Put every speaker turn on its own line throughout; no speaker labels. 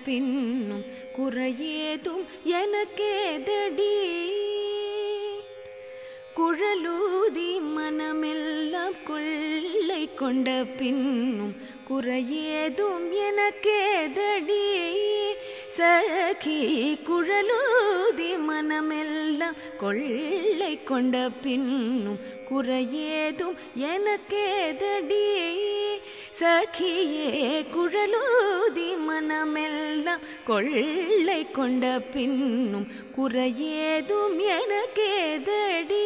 பின்னும் குறையேதும் எனக்கேதடி குழலூதி மனமெல்லாம் கொள்ளை கொண்ட பின்னும் குறையேதும் எனக்கேதடி சகி குழலூதி மனமெல்லாம் கொள்ளை கொண்ட பின்னும் குறையேதும் எனக்கேதடி சகியே குழலூதி மனமெல்லாம் கொள்ளை கொண்ட பின்னும் குறையேதும் எனக்கேதடி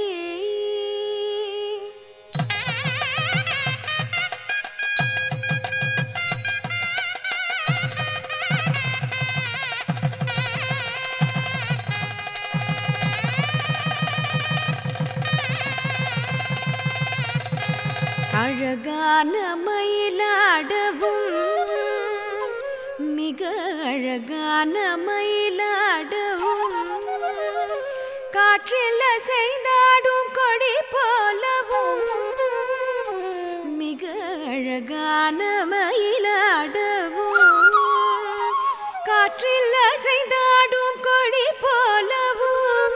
அழகான மயிலாடவும் மிக அழகான மயிலாடவும் காற்றில் செய்தாடும் கொடி போலவும் மிக அழகான மயிலாடவும் காற்றில் செய்தாடும் கொடி போலவும்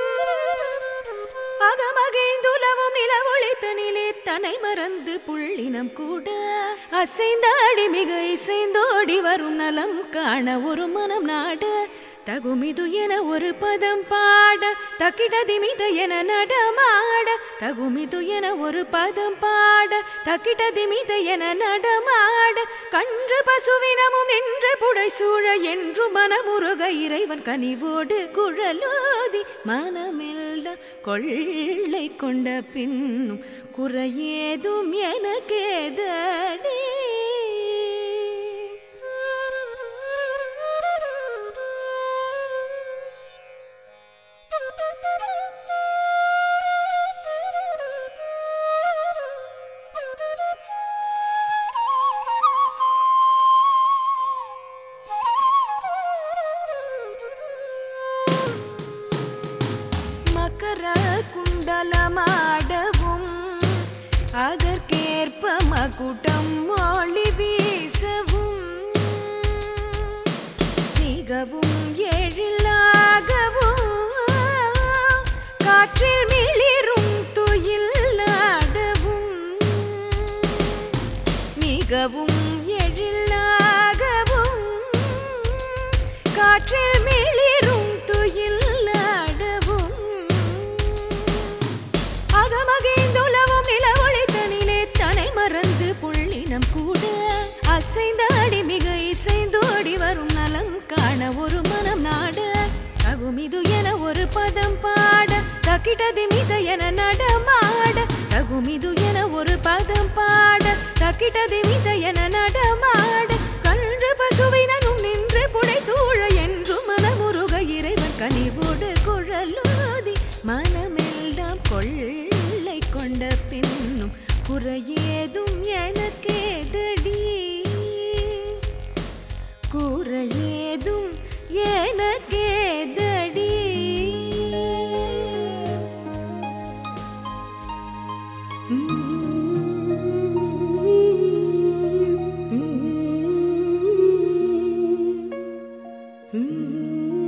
அகமகிழ்ந்துலவும் நிலவொளித்தனிலே தனை மறந்து புள்ளினம் கூட அசைந்தாடி மிக இசைந்தோடி வரும் நலம் காண ஒரு மனம் நாட தகுமிது என ஒரு பதம் பாட தக்கிடதிமித என நடமாட தகுமிது என ஒரு பதம் பாட தக்கிடதிமித என நடமாட கன்று பசுவினமும் நின்று புடை சூழ என்று மனமுருக இறைவன் கனிவோடு குழலோதி மனமெல்லாம் கொள்ளை கொண்ட பின்னும் குறையேதும் எனக்கேதடி மகர குண்டலமாடவும் அதற்கேற்ப மகுடம் ஒளி வீசவும் மிகவும் எழிலாகவும் காற்றில் மிளிரும் துயில் நாடவும் மிகவும் எழிலாகவும் காற்றில் மிளிரும் துயில் நாடவும் அகமகிழ்ந்துலவும் நில ஒளித்தனிலே தனை மறந்து புள்ளினம் கூட அசைந்தாடி மிக இசைந்தோடி வரும் நலம் காண ஒரு மனம் நாட தகுமிது என ஒரு பதம் பாட தக்கிடதி மித என நடமாட தகுமிது என ஒரு பதம் பாட தக்கிடதி மித என நடமாட கன்று பசுவினும் நின்று புடை சூழ என்று மனமுருக இறைவன் கனிவோடு குழலோதி மனமெல்லாம் கொள்ளை கொண்ட பின்னும் குறையேதும் எனக்கேதடி குறையேதும் எனக்கேதடி Mm-hmm.